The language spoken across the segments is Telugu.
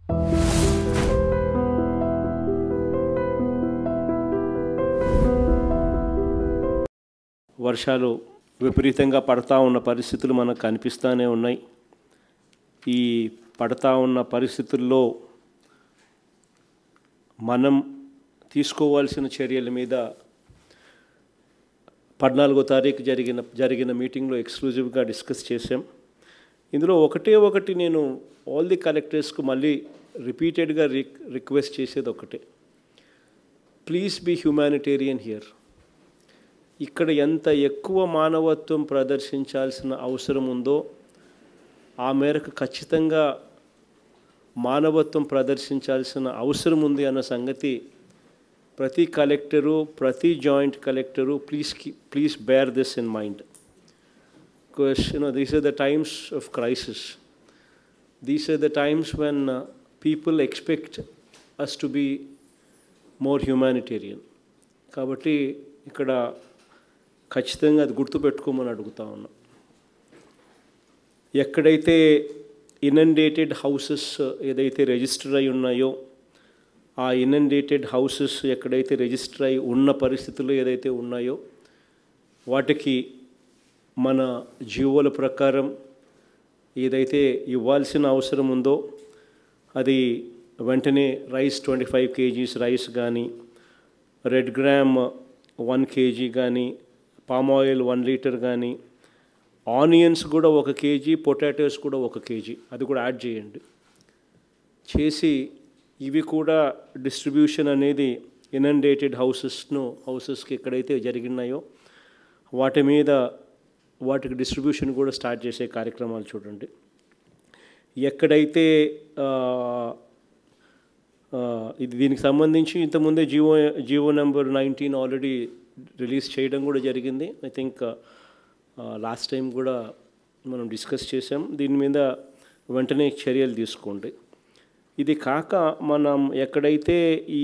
వర్షాలు విపరీతంగా పడతా ఉన్న పరిస్థితులు మనకు కనిపిస్తూనే ఉన్నాయి ఈ పడతా ఉన్న పరిస్థితుల్లో మనం తీసుకోవాల్సిన చర్యల మీద పద్నాలుగో తారీఖు జరిగిన జరిగిన మీటింగ్లో ఎక్స్క్లూజివ్గా డిస్కస్ చేశాం ఇందులో ఒకటే ఒకటి నేను ఆల్ ది కలెక్టర్స్కు మళ్ళీ రిపీటెడ్గా రిక్ రిక్వెస్ట్ చేసేది ఒకటే ప్లీజ్ బీ హ్యుమానిటేరియన్ హియర్ ఇక్కడ ఎంత ఎక్కువ మానవత్వం ప్రదర్శించాల్సిన అవసరం ఉందో ఆ మేరకు ఖచ్చితంగా మానవత్వం ప్రదర్శించాల్సిన అవసరం ఉంది అన్న సంగతి ప్రతి కలెక్టరు ప్రతి joint collector please please bear this in mind because you know these are the times of crisis these are the times when people expect us to be more humanitarian కాబట్టి ఇక్కడ ఖచ్చితంగా అది గుర్తుపెట్టుకోమని అడుగుతా ఉన్నా ఎక్కడైతే ఇనండేటెడ్ హౌసెస్ ఏదైతే రిజిస్టర్ అయి ఉన్నాయో ఆ ఇనండేటెడ్ హౌసెస్ ఎక్కడైతే రిజిస్టర్ అయి ఉన్న పరిస్థితులు ఏదైతే ఉన్నాయో వాటికి మన జీవోల ప్రకారం ఏదైతే ఇవ్వాల్సిన అవసరం ఉందో అది వెంటనే rice twenty five kgs rice కానీ రెడ్ గ్రామ్ వన్ కేజీ కానీ పామ్ ఆయిల్ వన్ లీటర్ కానీ ఆనియన్స్ కూడా ఒక కేజీ పొటాటోస్ కూడా ఒక కేజీ అది కూడా యాడ్ చేయండి చేసి ఇవి కూడా డిస్ట్రిబ్యూషన్ అనేది ఇనండేటెడ్ హౌసెస్ను హౌసెస్కి ఎక్కడైతే జరిగినాయో వాటి మీద వాటికి డిస్ట్రిబ్యూషన్ కూడా స్టార్ట్ చేసే కార్యక్రమాలు చూడండి ఎక్కడైతే ఆ, ఆ, ఇది దీనికి సంబంధించి ఇంతకుముందే GO GO number nineteen already release చేయడం కూడా జరిగింది ఐ థింక్ లాస్ట్ టైం కూడా మనం డిస్కస్ చేసాం దీని మీద వెంటనే చర్యలు తీసుకోండి ఇది కాక మనం ఎక్కడైతే ఈ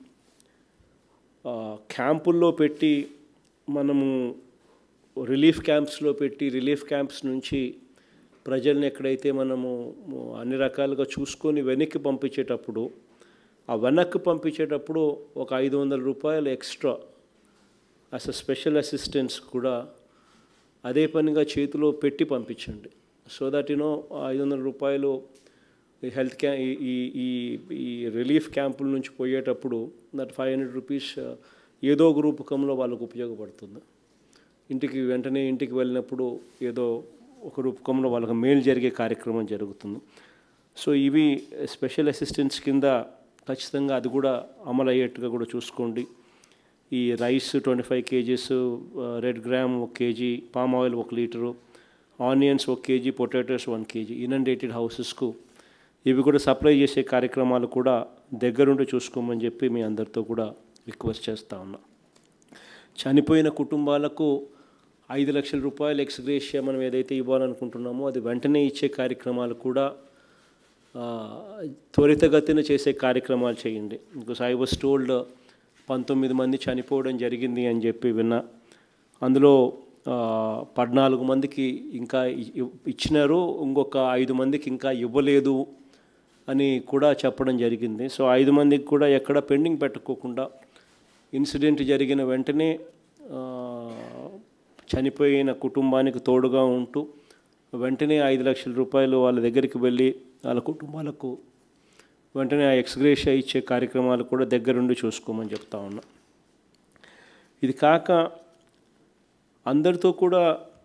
ఆ, క్యాంపుల్లో పెట్టి మనము రిలీఫ్ క్యాంప్స్లో పెట్టి రిలీఫ్ క్యాంప్స్ నుంచి ప్రజల్ని ఎక్కడైతే మనము అన్ని రకాలుగా చూసుకొని వెనక్కి పంపించేటప్పుడు ఆ వెనక్కి పంపించేటప్పుడు ఒక ఐదు వందల రూపాయలు extra as a special assistance కూడా అదే పనిగా చేతిలో పెట్టి పంపించండి సో దట్ యునో ఐదు వందల రూపాయలు ఈ హెల్త్ క్యా ఈ ఈ- ఈ ఈ రిలీఫ్ క్యాంపుల నుంచి పోయేటప్పుడు దట్ ఫైవ్ హండ్రెడ్ రూపీస్ ఏదో ఒక రూపకంలో వాళ్ళకు ఉపయోగపడుతుంది ఇంటికి వెంటనే ఇంటికి వెళ్ళినప్పుడు ఏదో ఒక రూపకంలో వాళ్ళకి మేలు జరిగే కార్యక్రమం జరుగుతుంది సో ఇవి స్పెషల్ అసిస్టెన్స్ కింద ఖచ్చితంగా అది కూడా అమలు అయ్యేట్టుగా కూడా చూసుకోండి ఈ rice twenty five kgs red gram ఒక కేజీ పామ్ ఆయిల్ ఒక లీటరు ఆనియన్స్ ఒక kg potatoes one kg inundated హౌసెస్కు ఇవి కూడా సప్లై చేసే కార్యక్రమాలు కూడా దగ్గరుండి చూసుకోమని చెప్పి మీ అందరితో కూడా రిక్వెస్ట్ చేస్తా ఉన్నా చనిపోయిన కుటుంబాలకు ఐదు లక్షల రూపాయలు ఎక్స్గ్రేషియా మనం ఏదైతే ఇవ్వాలనుకుంటున్నామో అది వెంటనే ఇచ్చే కార్యక్రమాలు కూడా ఆ, త్వరితగతిన చేసే కార్యక్రమాలు చేయండి బికాస్ ఐ వాస్ టోల్డ్ పంతొమ్మిది మంది చనిపోవడం జరిగింది అని చెప్పి విన్నా అందులో ఆ, పద్నాలుగు మందికి ఇంకా ఇ- ఇ- ఇచ్చినారు ఇంకొక ఐదు మందికి ఇంకా ఇవ్వలేదు అని కూడా చెప్పడం జరిగింది సో ఐదు మందికి కూడా ఎక్కడ పెండింగ్ పెట్టుకోకుండా ఇన్సిడెంట్ జరిగిన వెంటనే ఆ, చనిపోయిన కుటుంబానికి తోడుగా ఉంటూ వెంటనే ఐదు లక్షల రూపాయలు వాళ్ళ దగ్గరికి వెళ్ళి వాళ్ళ కుటుంబాలకు వెంటనే ఆ ఎక్స్గ్రేషియా ఇచ్చే కార్యక్రమాలు కూడా దగ్గరుండి చూసుకోమని చెప్తా ఉన్నా ఇది కాక అందరితో కూడా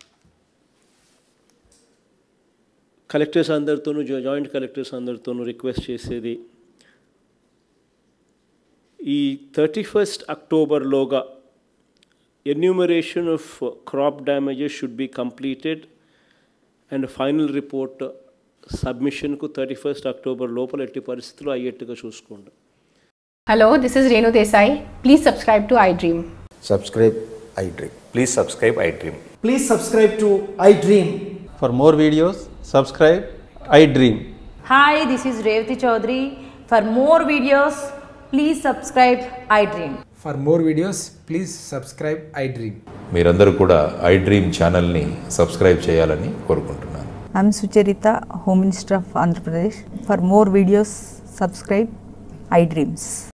కలెక్టర్స్ అందరితోనూ జా- జాయింట్ కలెక్టర్స్ అందరితోనూ రిక్వెస్ట్ చేసేది ఈ థర్టీ ఫస్ట్ అక్టోబర్లోగా enumeration of crop damages should be completed and final report సబ్మిషన్కు థర్టీ ఫస్ట్ అక్టోబర్ లోపల ఎట్టి పరిస్థితుల్లో అయ్యేట్టుగా చూసుకోండి Hello, this is Renu Desai. Please subscribe to iDream. subscribe iDream. Please subscribe iDream. Please subscribe to iDream. For more videos, subscribe iDream. Hi, this is Revati Chaudhary. For more videos, please subscribe iDream. For more videos, please subscribe iDream. మీరందరూ కూడా iDream ఛానల్ని సబ్స్క్రైబ్ చేయాలని కోరుకుంటున్నాను I'm Sucharita, Home Minister of Andhra Pradesh. For more videos, subscribe iDreams.